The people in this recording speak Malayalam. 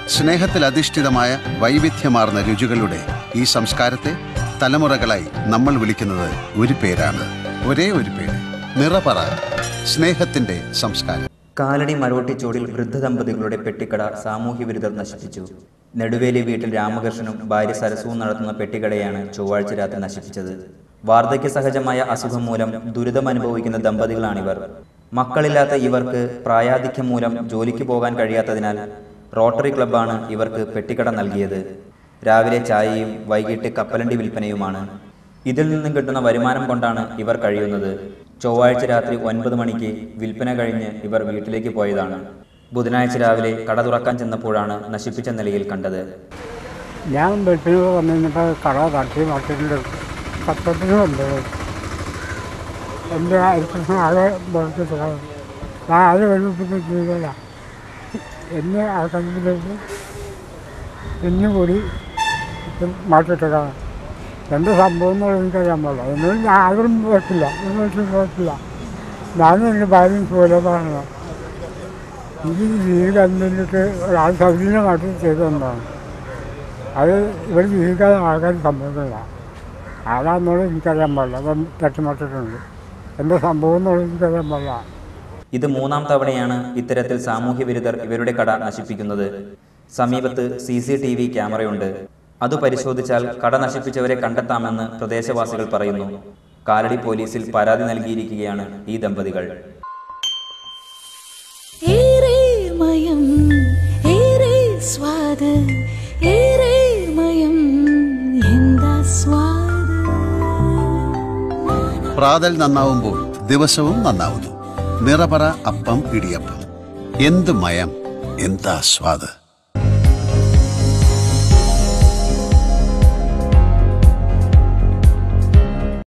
സ്നേഹത്തിൽ അധിഷ്ഠിതമായ വൈവിധ്യമാർന്ന രുചികളുടെ ഈ സംസ്കാരത്തെ തലമുറകളായി നമ്മൾ വിളിക്കുന്നത് ഒരു പേരാണ് ഒരേ ഒരു പേര് നിറപറ സ്നേഹത്തിന്റെ സംസ്കാരം കാലടി മരോട്ടിച്ചോടിൽ വൃദ്ധ ദമ്പതികളുടെ പെട്ടിക്കട സാമൂഹ്യ വിരുദ്ധർ നശിപ്പിച്ചു നെടുവേലി വീട്ടിൽ രാമകൃഷ്ണനും ഭാര്യ സരസുവും നടത്തുന്ന പെട്ടിക്കടയാണ് ചൊവ്വാഴ്ച രാത്രി നശിപ്പിച്ചത് വാർദ്ധക്യ സഹജമായ അസുഖം മൂലം ദുരിതമനുഭവിക്കുന്ന ദമ്പതികളാണിവർ മക്കളില്ലാത്ത ഇവർക്ക് പ്രായാധിക്യം മൂലം ജോലിക്ക് പോകാൻ കഴിയാത്തതിനാൽ റോട്ടറി ക്ലബ്ബാണ് ഇവർക്ക് പെട്ടിക്കട നൽകിയത് രാവിലെ ചായയും വൈകിട്ട് കപ്പലണ്ടി വിൽപ്പനയുമാണ് ഇതിൽ നിന്നും കിട്ടുന്ന വരുമാനം കൊണ്ടാണ് ഇവർ കഴിയുന്നത് ചൊവ്വാഴ്ച രാത്രി ഒൻപത് മണിക്ക് വിൽപ്പന കഴിഞ്ഞ് ഇവർ വീട്ടിലേക്ക് പോയതാണ് ബുധനാഴ്ച രാവിലെ കട തുറക്കാൻ ചെന്നപ്പോഴാണ് നശിപ്പിച്ച നിലയിൽ കണ്ടത് ഞാൻ വീട്ടിൽ വന്നു കഴിഞ്ഞപ്പോൾ കട തട്ടി മട്ടിട്ടുണ്ട് പത്രത്തിന് വന്നത് എൻ്റെ അരിപ്രശ്നം ആകെ ബോധിച്ചിട്ടുള്ളത് ഞാൻ അത് വെളുപ്പിച്ച് ചെയ്തല്ല എന്നെ ആൾക്കാരിലേക്ക് പിന്നെ കൂടി മാറ്റിട്ടതാണ് രണ്ട് സംഭവം എന്നുള്ളത് എനിക്കറിയാൻ പാടില്ല എന്നോട് ഞാൻ ആരും പോയിട്ടില്ല വീട്ടിൽ പോയിട്ടില്ല ഞാനും എൻ്റെ ഭാര്യയും പോലെ പറഞ്ഞു എനിക്ക് ജീവിക്കാൻ വേണ്ടിയിട്ട് ഒരാൾ സൗജന്യമായിട്ട് ചെയ്തു തന്നതാണ് അത് ഇവിടെ ജീവിക്കാതെ ആൾക്കാർ സംഭവിക്കില്ല ആരാന്നുള്ളത് എനിക്കറിയാൻ പാടില്ല അപ്പം തട്ടിമട്ടിട്ടുണ്ട് എന്താ സംഭവം എന്നുള്ളത് എനിക്കറിയാൻ പാടില്ല ഇത് മൂന്നാം തവണയാണ് ഇത്തരത്തിൽ സാമൂഹ്യ വിരുദ്ധർ ഇവരുടെ കട നശിപ്പിക്കുന്നത് സമീപത്ത് സി സി ടി വി ക്യാമറയുണ്ട് അത് പരിശോധിച്ചാൽ കട നശിപ്പിച്ചവരെ കണ്ടെത്താമെന്ന് പ്രദേശവാസികൾ പറയുന്നു കാലടി പോലീസിൽ പരാതി നൽകിയിരിക്കുകയാണ് ഈ ദമ്പതികൾ ഏറെ മയം ഏറെ സ്വാദ് ഏറെ മയം എന്താ സ്വാദ് പ്രാതൽ നന്നാവുമ്പോൾ ദിവസവും നന്നാവുന്നു നിറപറ അപ്പം ഇടിയപ്പം എന്ത് മയം എന്താ സ്വാദ്